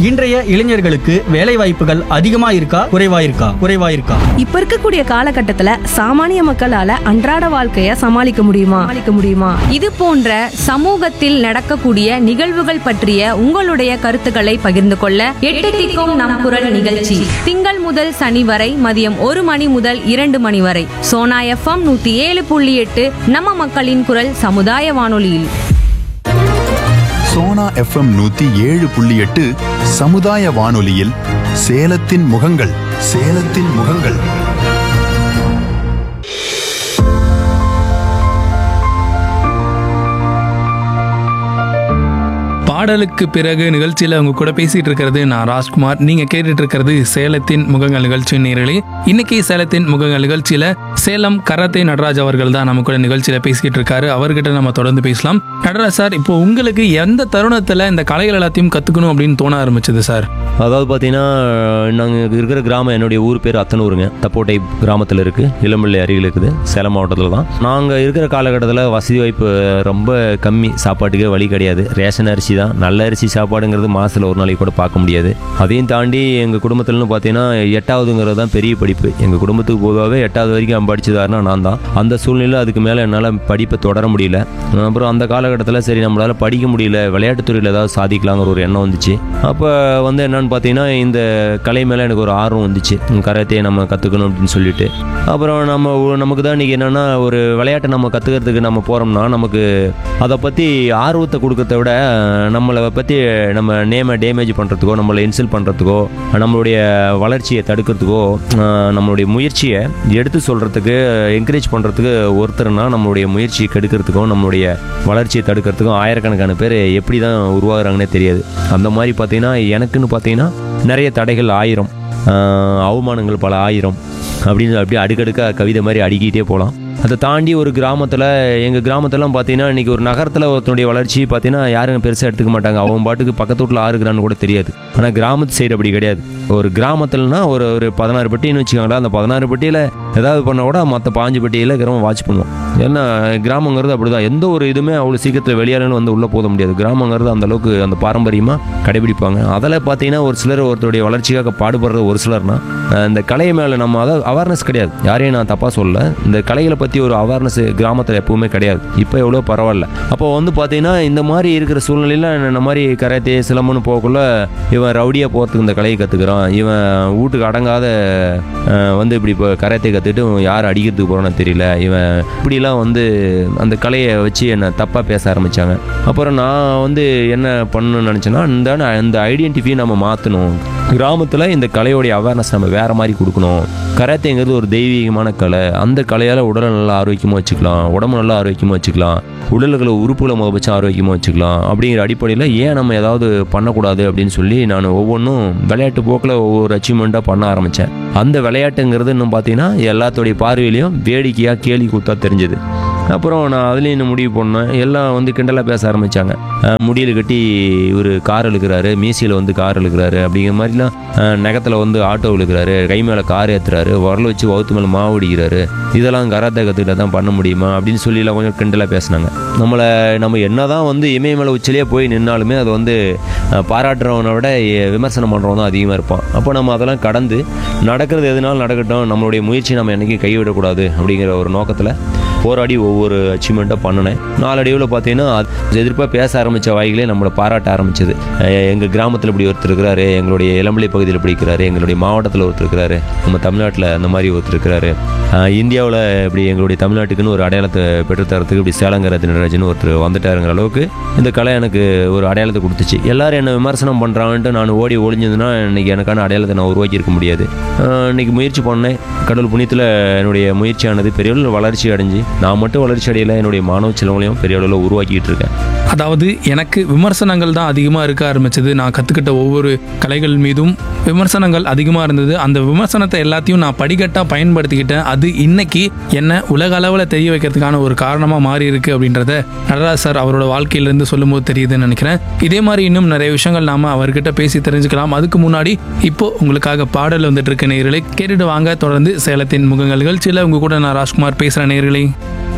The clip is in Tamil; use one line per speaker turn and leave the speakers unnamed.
இன்றைய இளைஞர்களுக்கு வேலை வாய்ப்புகள் அதிகமா இருக்கா குறைவா இருக்கா குறைவா இருக்கா
இப்ப இருக்கக்கூடிய காலகட்டத்துல சாமானிய மக்களால அன்றாட வாழ்க்கைய சமாளிக்க முடியுமா சமாளிக்க முடியுமா
இது போன்ற சமூகத்தில் நடக்கக்கூடிய நிகழ்வுகள் பற்றிய உங்களுடைய கருத்துக்களை பகிர்ந்து கொள்ள எட்டு திக்கும் நம் குரல் நிகழ்ச்சி திங்கள் முதல் சனி வரை மதியம் ஒரு மணி முதல் இரண்டு மணி வரை சோனா எஃப்எம் நூத்தி ஏழு புள்ளி எட்டு நம்ம மக்களின் குரல் சமுதாய வானொலியில்
சோனா எஃப்எம் நூத்தி ஏழு புள்ளி எட்டு சமுதாய வானொலியில் சேலத்தின் முகங்கள் சேலத்தின் முகங்கள்
பாடலுக்கு பிறகு நிகழ்ச்சியில் உங்க கூட பேசிட்டு இருக்கிறது நான் ராஜ்குமார் நீங்க கேட்டுட்டு இருக்கிறது சேலத்தின் முகங்கள் நிகழ்ச்சி நேர்களே இன்னைக்கு சேலத்தின் முகங்கள் நிகழ்ச்சியில சேலம் கராத்தே நடராஜ் அவர்கள் தான் நம்ம கூட நிகழ்ச்சியில பேசிக்கிட்டு இருக்காரு அவர்கிட்ட நம்ம தொடர்ந்து பேசலாம் நடராஜ் சார் இப்போ உங்களுக்கு எந்த தருணத்துல இந்த கலைகள் எல்லாத்தையும் கத்துக்கணும் அப்படின்னு தோண ஆரம்பிச்சது சார்
அதாவது பார்த்தீங்கன்னா நாங்கள் இருக்கிற கிராமம் என்னுடைய ஊர் பேர் அத்தனூருங்க தப்போட்டை கிராமத்தில் இருக்குது இளம்பிள்ளை அருகில் இருக்குது சேலம் மாவட்டத்தில் தான் நாங்கள் இருக்கிற காலகட்டத்தில் வசதி வாய்ப்பு ரொம்ப கம்மி சாப்பாட்டுக்கே வழி கிடையாது ரேஷன் அரிசி தான் நல்ல அரிசி சாப்பாடுங்கிறது மாதத்தில் ஒரு நாளைக்கு கூட பார்க்க முடியாது அதையும் தாண்டி எங்கள் குடும்பத்தில்னு பார்த்தீங்கன்னா எட்டாவதுங்கிறது தான் பெரிய படிப்பு எங்கள் குடும்பத்துக்கு பொதுவாகவே எட்டாவது வரைக்கும் படிச்சதாருன்னா நான் தான் அந்த சூழ்நிலை அதுக்கு மேலே என்னால் படிப்பை தொடர முடியல அப்புறம் அந்த காலகட்டத்தில் சரி நம்மளால் படிக்க முடியல விளையாட்டுத்துறையில் ஏதாவது சாதிக்கலாங்கிற ஒரு எண்ணம் வந்துச்சு அப்போ வந்து என்னன்னு பார்த்தீங்கன்னா இந்த கலை மேலே எனக்கு ஒரு ஆர்வம் வந்துச்சு கராத்தே நம்ம கற்றுக்கணும் அப்படின்னு சொல்லிட்டு அப்புறம் நம்ம ஒ- நமக்கு தான் இன்றைக்கி என்னென்னா ஒரு விளையாட்டை நம்ம கற்றுக்கிறதுக்கு நம்ம போகிறோம்னா நமக்கு அதை பற்றி ஆர்வத்தை கொடுக்கறத விட நம்மளை பற்றி நம்ம நேமை டேமேஜ் பண்ணுறதுக்கோ நம்மளை இன்சல்ட் பண்ணுறதுக்கோ நம்மளுடைய வளர்ச்சியை தடுக்கிறதுக்கோ ஆஹ், நம்மளுடைய முயற்சியை எடுத்து சொல்கிறதுக்கு என்கரேஜ் பண்ணுறதுக்கு ஒருத்தர்னா நம்மளுடைய முயற்சியை கெடுக்கிறதுக்கும் நம்மளுடைய வளர்ச்சியை தடுக்கிறதுக்கும் ஆயிரக்கணக்கான பேர் எப்படி தான் உருவாகுறாங்கன்னே தெரியாது அந்த மாதிரி பார்த்தீங்கன்னா எனக்குன்னு பார்த்தீங்கன்னா நிறைய தடைகள் ஆயிரம் ஆஹ், அவமானங்கள் பல ஆயிரம் அப்படின்னு அப்படியே அடுக்கடுக்காக கவிதை மாதிரி அடுக்கிட்டே போகலாம் அதை தாண்டி ஒரு கிராமத்தில் எங்கள் கிராமத்துலலாம் பார்த்தீங்கன்னா இன்றைக்கி ஒரு நகரத்தில் ஒருத்தனுடைய வளர்ச்சி பார்த்தீங்கன்னா யாரும் பெருசாக எடுத்துக்க மாட்டாங்க அவன் பாட்டுக்கு பக்கத்து வீட்டில் ஆறுகிறான்னு கூட தெரியாது ஆனால் கிராமத்து சைடு அப்படி கிடையாது ஒரு கிராமத்துலனா ஒரு ஒரு பதினாறு பெட்டின்னு வச்சுக்கோங்களேன் அந்த பதினாறு பெட்டியில் ஏதாவது பண்ண கூட மற்ற பாஞ்சு பெட்டியில் கிராமம் வாட்ச் பண்ணுவோம் ஏன்னா கிராமங்கிறது அப்படி தான் எந்த ஒரு இதுவுமே அவ்வளோ சீக்கிரத்தில் வெளியாளன்னு வந்து உள்ளே போத முடியாது கிராமங்கிறது அந்த அளவுக்கு அந்த பாரம்பரியமாக கடைபிடிப்பாங்க அதில் பார்த்தீங்கன்னா ஒரு சிலர் ஒருத்தருடைய வளர்ச்சிக்காக பாடுபடுறது ஒரு சிலர்னா அஹ் இந்த கலை மேலே நம்ம அதாவது அவேர்னஸ் கிடையாது யாரையும் நான் தப்பாக சொல்ல இந்த கலைகளை பற்றி ஒரு அவேர்னஸ் கிராமத்தில் எப்பவுமே கிடையாது இப்போ எவ்வளோ பரவாயில்ல அப்போ வந்து பார்த்தீங்கன்னா இந்த மாதிரி இருக்கிற சூழ்நிலையில் இந்த மாதிரி கராத்தே சிலம்புன்னு போகக்குள்ள இவன் ரவுடியாக போகிறதுக்கு இந்த கலையை கற்றுக்கிறான் இவன் வீட்டுக்கு அடங்காத அஹ், வந்து இப்படி இப்போ கராத்தே கற்றுக்கிட்டு யார் அடிக்கிறதுக்கு போகிறான்னு தெரியல இவன் இப்படிலாம் வந்து அந்த கலையை வச்சு என்னை தப்பாக பேச ஆரம்பித்தாங்க அப்புறம் நான் வந்து என்ன பண்ணணும்னு நினச்சேன்னா இந்த அந்த ஐடென்டிட்டியை நம்ம மாற்றணும் கிராமத்தில் இந்த கலையோடைய அவேர்னஸ் நம்ம வேறு மாதிரி கொடுக்கணும் கராத்தேங்கிறது ஒரு தெய்வீகமான கலை அந்த கலையால் உடலை நல்லா ஆரோக்கியமாக வச்சுக்கலாம் உடம்பு நல்லா ஆரோக்கியமாக வச்சுக்கலாம் உடல்களை உறுப்புகளை முத வச்சு ஆரோக்கியமாக வச்சுக்கலாம் அப்படிங்கிற அடிப்படையில் ஏன் நம்ம ஏதாவது பண்ணக்கூடாது அப்படின்னு சொல்லி நான் ஒவ்வொன்றும் விளையாட்டு போக்கில் ஒவ்வொரு அச்சீவ்மெண்ட்டாக பண்ண ஆரம்பித்தேன் அந்த விளையாட்டுங்கிறது இன்னும் பார்த்தீங்கன்னா எல்லாத்தோடைய பார்வையிலையும் வேடிக்கையாக கேலி கூத்தா தெரிஞ்சது அப்புறம் நான் அதுலேயும் இன்னும் முடிவு பண்ணேன் எல்லாம் வந்து கிண்டலாக பேச ஆரம்பித்தாங்க முடியல் கட்டி இவர் கார் இழுக்கிறாரு மீசியில் வந்து கார் இழுக்கிறாரு அப்படிங்கிற மாதிரிலாம் அஹ், நகத்துல வந்து ஆட்டோ இழுக்கிறாரு கை மேலே கார் ஏற்றுறாரு உரல் வச்சு வவுத்து மேலே மாவு அடிக்கிறாரு இதெல்லாம் கராத்தே கற்றுக்கிட்ட தான் பண்ண முடியுமா அப்படின்னு சொல்லிலாம் கொஞ்சம் கிண்டலாக பேசினாங்க நம்மளை நம்ம என்னதான் வந்து இமய மேலே உச்சிலேயே போய் நின்னாலுமே அது வந்து அஹ், பாராட்டுறவனை விட எ- விமர்சனம் பண்ணுறவன் தான் அதிகமாக இருப்பான் அப்போ நம்ம அதெல்லாம் கடந்து நடக்கிறது எதுனாலும் நடக்கட்டும் நம்மளுடைய முயற்சி நம்ம என்றைக்கும் கைவிடக்கூடாது அப்படிங்கிற ஒரு நோக்கத்தில் போராடி ஒவ்வொரு அச்சீவ்மெண்ட்டாக பண்ணினேன் நாளடைவில் பார்த்தீங்கன்னா அது எதிர்ப்பாக பேச ஆரம்பித்த வாய்களே நம்மளை பாராட்ட ஆரம்பிச்சது எங்கள் கிராமத்தில் இப்படி ஒருத்தர் இருக்கிறாரு எங்களுடைய இளம்பிள்ளை பகுதியில் இப்படி இருக்கிறாரு எங்களுடைய மாவட்டத்தில் ஒருத்தர் இருக்கிறாரு நம்ம தமிழ்நாட்டில் அந்த மாதிரி ஒருத்தர் இருக்கிறாரு இந்தியாவில் இப்படி எங்களுடைய தமிழ்நாட்டுக்குன்னு ஒரு அடையாளத்தை பெற்றுத்தரத்துக்கு இப்படி சேலங்கர தினராஜன் ஒருத்தர் வந்துட்டாருங்கிற அளவுக்கு இந்த கலை எனக்கு ஒரு அடையாளத்தை கொடுத்துச்சு எல்லாரும் என்ன விமர்சனம் பண்ணுறாங்கன்ட்டு நான் ஓடி ஒளிஞ்சதுன்னா இன்னைக்கு எனக்கான அடையாளத்தை நான் உருவாக்கி இருக்க முடியாது ஆஹ் இன்னைக்கு முயற்சி பண்ணேன் கடவுள் புண்ணியத்தில் என்னுடைய முயற்சியானது பெரிய அளவில் வளர்ச்சி அடைஞ்சு நான் மட்டும் வளர்ச்சி அடையல என்னுடைய மாணவ செலவுகளையும் பெரிய அளவில் உருவாக்கிட்டு இருக்கேன்
அதாவது எனக்கு விமர்சனங்கள் தான் அதிகமாக இருக்க ஆரம்பிச்சது நான் கற்றுக்கிட்ட ஒவ்வொரு கலைகள் மீதும் விமர்சனங்கள் அதிகமாக இருந்தது அந்த விமர்சனத்தை எல்லாத்தையும் நான் படிக்கட்டாக பயன்படுத்திக்கிட்டேன் அது இன்னைக்கு என்ன உலக அளவில் தெரிய வைக்கிறதுக்கான ஒரு காரணமாக மாறி இருக்கு அப்படின்றத நடராஜ் சார் அவரோட வாழ்க்கையிலேருந்து சொல்லும்போது தெரியுதுன்னு நினைக்கிறேன் இதே மாதிரி இன்னும் நிறைய விஷயங்கள் நாம அவர்கிட்ட பேசி தெரிஞ்சுக்கலாம் அதுக்கு முன்னாடி இப்போ உங்களுக்காக பாடல் வந்துட்டு இருக்க நேர்களை கேட்டுட்டு வாங்க தொடர்ந்து சேலத்தின் முகங்கள் நிகழ்ச்சியில் உங்க கூட நான் ராஜ்குமார் பேசுகிறேன் நேர்களை